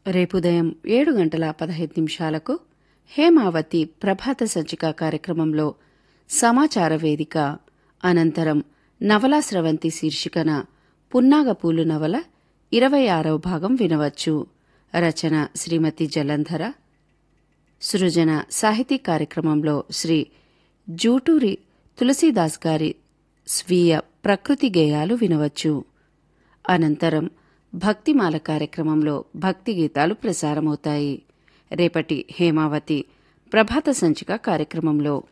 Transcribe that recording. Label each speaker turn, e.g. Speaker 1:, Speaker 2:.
Speaker 1: రేపు ఉదయం ఏడు గంటల పదహైదు నిమిషాలకు హేమావతి ప్రభాత సంచిక కార్యక్రమంలో సమాచార వేదిక అనంతరం నవలా స్రవంతి శీర్షికన పున్నాగపూలు నవల ఇరవై ఆరవ భాగం వినవచ్చు రచన శ్రీమతి జలంధర సృజన సాహితీ కార్యక్రమంలో శ్రీ జూటూరి తులసీదాస్ గారి స్వీయ ప్రకృతి గేయాలు వినవచ్చు అనంతరం భక్తిమాల కార్యక్రమంలో భక్తి గీతాలు ప్రసారమవుతాయి రేపటి హేమావతి ప్రభాత సంచిక కార్యక్రమంలో